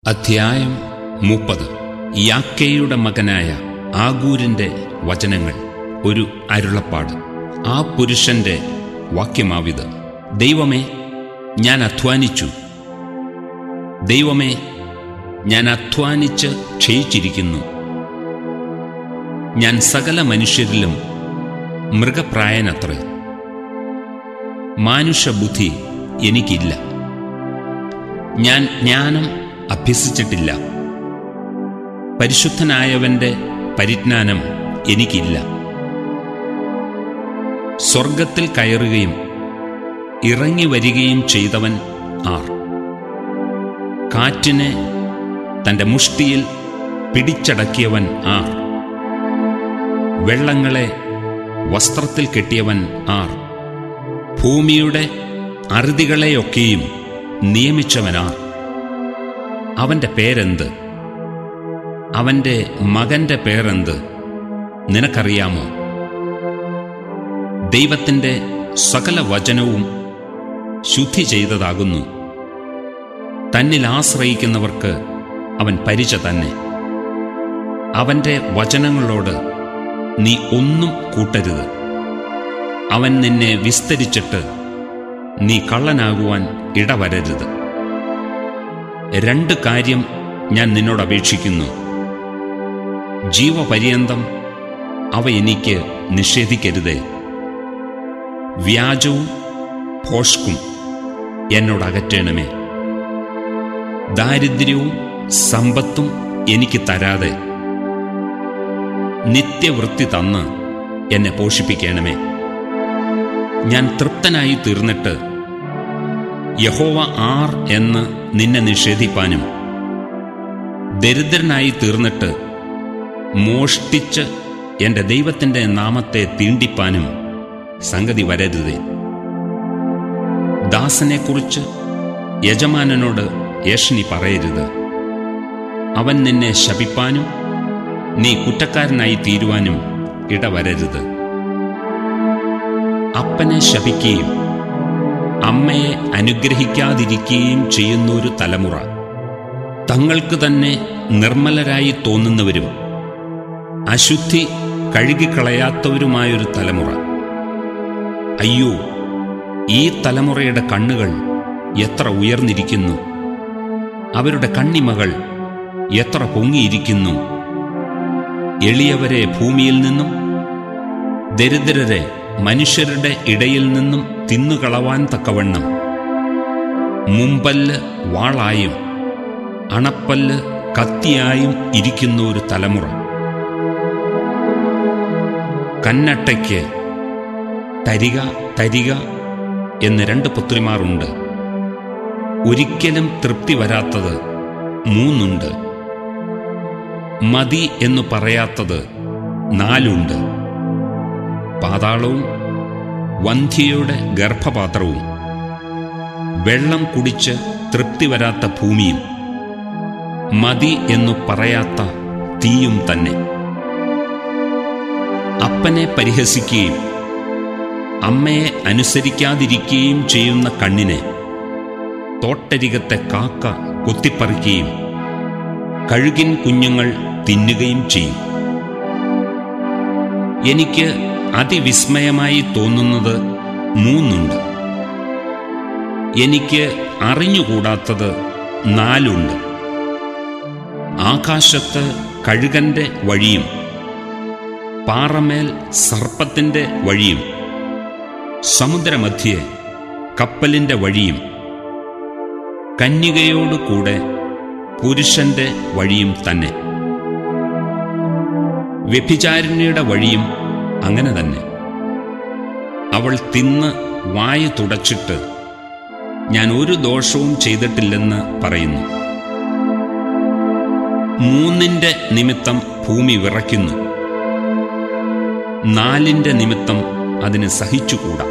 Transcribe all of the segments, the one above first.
അധ്യായം മുപ്പത് യാക്കയുടെ മകനായ ആഗൂരിന്റെ വചനങ്ങൾ ഒരു അരുളപ്പാട് ആ പുരുഷന്റെ വാക്യമാവിത് ദൈവമേ ഞാൻ അധ്വാനിച്ചു ദൈവമേ ഞാൻ അധ്വാനിച്ച് ക്ഷയിച്ചിരിക്കുന്നു ഞാൻ സകല മനുഷ്യരിലും മൃഗപ്രായനത്രേ മാനുഷബുദ്ധി എനിക്കില്ല ഞാൻ ജ്ഞാനം അഭ്യസിച്ചിട്ടില്ല പരിശുദ്ധനായവന്റെ പരിജ്ഞാനം എനിക്കില്ല സ്വർഗത്തിൽ കയറുകയും ഇറങ്ങി വരികയും ചെയ്തവൻ ആർ കാറ്റിനെ തന്റെ മുഷ്ടിയിൽ പിടിച്ചടക്കിയവൻ ആർ വെള്ളങ്ങളെ വസ്ത്രത്തിൽ കെട്ടിയവൻ ആർ ഭൂമിയുടെ അറുതികളെയൊക്കെയും നിയമിച്ചവനാർ അവന്റെ പേരെന്ത് അവന്റെ മകന്റെ പേരെന്ത് നിനക്കറിയാമോ ദൈവത്തിന്റെ സകല വചനവും ശുദ്ധി ചെയ്തതാകുന്നു തന്നിൽ ആശ്രയിക്കുന്നവർക്ക് അവൻ പരിച തന്നെ അവന്റെ വചനങ്ങളോട് നീ ഒന്നും കൂട്ടരുത് അവൻ നിന്നെ വിസ്തരിച്ചിട്ട് നീ കള്ളനാകുവാൻ ഇടവരരുത് രണ്ട് കാര്യം ഞാൻ നിന്നോട് അപേക്ഷിക്കുന്നു ജീവപര്യന്തം അവ എനിക്ക് നിഷേധിക്കരുതേ വ്യാജവും ഭോഷ്കും എന്നോട് അകറ്റണമേ ദാരിദ്ര്യവും സമ്പത്തും എനിക്ക് തരാതെ നിത്യവൃത്തി തന്ന് എന്നെ പോഷിപ്പിക്കണമേ ഞാൻ തൃപ്തനായി തീർന്നിട്ട് യഹോവ ആർ എന്ന് നിന്നെ നിഷേധിപ്പാനും ദരിദ്രനായി തീർന്നിട്ട് മോഷ്ടിച്ച് എന്റെ ദൈവത്തിന്റെ നാമത്തെ തീണ്ടിപ്പാനും സംഗതി വരരുതേ ദാസനെക്കുറിച്ച് യജമാനനോട് ഏഷണി പറയരുത് അവൻ നിന്നെ ശപിപ്പാനും നീ കുറ്റക്കാരനായി തീരുവാനും ഇടവരരുത് അപ്പനെ ശപിക്കുകയും അമ്മയെ അനുഗ്രഹിക്കാതിരിക്കുകയും ചെയ്യുന്നൊരു തലമുറ തങ്ങൾക്ക് തന്നെ നിർമ്മലരായി തോന്നുന്നവരും അശുദ്ധി കഴുകിക്കളയാത്തവരുമായൊരു തലമുറ അയ്യോ ഈ തലമുറയുടെ കണ്ണുകൾ എത്ര ഉയർന്നിരിക്കുന്നു അവരുടെ കണ്ണിമകൾ എത്ര പൊങ്ങിയിരിക്കുന്നു എളിയവരെ ഭൂമിയിൽ നിന്നും ദരിദ്രരെ മനുഷ്യരുടെ ഇടയിൽ നിന്നും തിന്നുകളവാൻ തക്കവണ്ണം മുമ്പല്ല് വാളായും അണപ്പല്ല് കത്തിയായും ഇരിക്കുന്ന ഒരു തലമുറ കന്നട്ടയ്ക്ക് തരിക തരിക എന്ന് രണ്ട് പുത്രിമാരുണ്ട് ഒരിക്കലും തൃപ്തി വരാത്തത് മൂന്നുണ്ട് മതി എന്ന് പറയാത്തത് നാലുണ്ട് പാതാളവും വന്ധ്യയുടെ ഗർഭപാത്രവും വെള്ളം കുടിച്ച് തൃപ്തി വരാത്ത ഭൂമിയും മതി എന്നു പറയാത്ത തീയും തന്നെ അപ്പനെ പരിഹസിക്കുകയും അമ്മയെ അനുസരിക്കാതിരിക്കുകയും ചെയ്യുന്ന കണ്ണിനെ തോട്ടരികത്തെ കാക്ക കൊത്തിപ്പറിക്കുകയും കഴുകിൻ കുഞ്ഞുങ്ങൾ തിന്നുകയും ചെയ്യും എനിക്ക് അതിവിസ്മയമായി തോന്നുന്നത് മൂന്നുണ്ട് എനിക്ക് അറിഞ്ഞുകൂടാത്തത് നാലുണ്ട് ആകാശത്ത് കഴുകന്റെ വഴിയും പാറമേൽ സർപ്പത്തിന്റെ വഴിയും സമുദ്രമധ്യേ കപ്പലിന്റെ വഴിയും കന്യകയോടുകൂടെ പുരുഷന്റെ വഴിയും തന്നെ വ്യഭിചാരിണിയുടെ വഴിയും അങ്ങനെ തന്നെ അവൾ തിന്ന് വായു തുടച്ചിട്ട് ഞാൻ ഒരു ദോഷവും ചെയ്തിട്ടില്ലെന്ന് പറയുന്നു മൂന്നിന്റെ നിമിത്തം ഭൂമി വിറയ്ക്കുന്നു നാലിന്റെ നിമിത്തം അതിന് സഹിച്ചുകൂടാ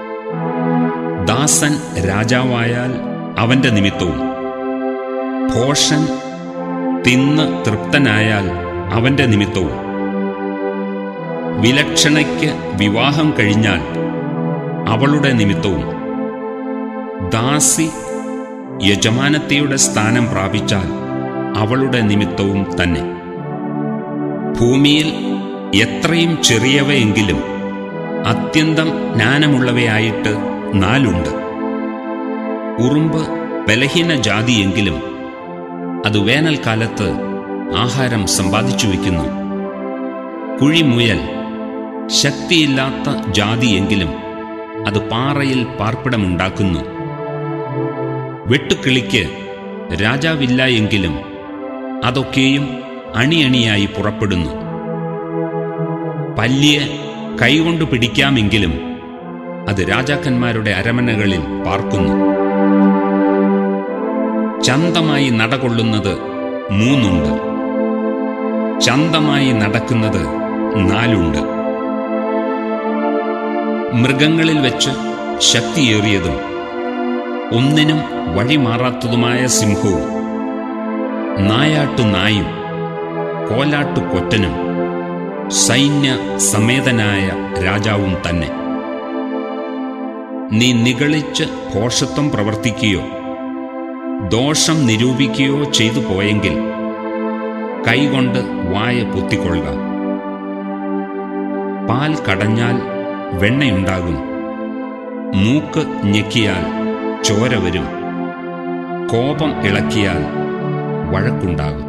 ദാസൻ രാജാവായാൽ അവന്റെ നിമിത്തവും ഭോഷൻ തിന്ന് തൃപ്തനായാൽ അവന്റെ നിമിത്തവും വിലക്ഷണയ്ക്ക് വിവാഹം കഴിഞ്ഞാൽ അവളുടെ നിമിത്തവും ദാസി യജമാനത്തിയുടെ സ്ഥാനം പ്രാപിച്ചാൽ അവളുടെ നിമിത്തവും തന്നെ ഭൂമിയിൽ എത്രയും ചെറിയവയെങ്കിലും അത്യന്തം ജ്ഞാനമുള്ളവയായിട്ട് നാലുണ്ട് ഉറുമ്പ് ബലഹീന ജാതിയെങ്കിലും അത് വേനൽക്കാലത്ത് ആഹാരം സമ്പാദിച്ചു വയ്ക്കുന്നു കുഴിമുയൽ ശക്തിയില്ലാത്ത ജാതിയെങ്കിലും അത് പാറയിൽ പാർപ്പിടമുണ്ടാക്കുന്നു വെട്ടുക്കിളിക്ക് രാജാവില്ല എങ്കിലും അതൊക്കെയും അണിയണിയായി പുറപ്പെടുന്നു പല്ലിയെ കൈകൊണ്ട് പിടിക്കാമെങ്കിലും അത് രാജാക്കന്മാരുടെ അരമനകളിൽ പാർക്കുന്നു ചന്തമായി നടകൊള്ളുന്നത് മൂന്നുണ്ട് ചന്തമായി നടക്കുന്നത് നാലുണ്ട് മൃഗങ്ങളിൽ വെച്ച് ശക്തിയേറിയതും ഒന്നിനും വഴിമാറാത്തതുമായ സിംഹവും നായാട്ടു നായും കോലാട്ടു കൊറ്റനും സൈന്യ സമേതനായ രാജാവും തന്നെ നീ നിഗളിച്ച് ഭോഷത്വം പ്രവർത്തിക്കുകയോ ദോഷം നിരൂപിക്കുകയോ ചെയ്തു പോയെങ്കിൽ കൈകൊണ്ട് വായ പൊത്തിക്കൊള്ളുക പാൽ കടഞ്ഞാൽ വെണ്ണയുണ്ടാകും മൂക്ക് ഞെക്കിയാൽ ചോര വരും കോപം ഇളക്കിയാൽ വഴക്കുണ്ടാകും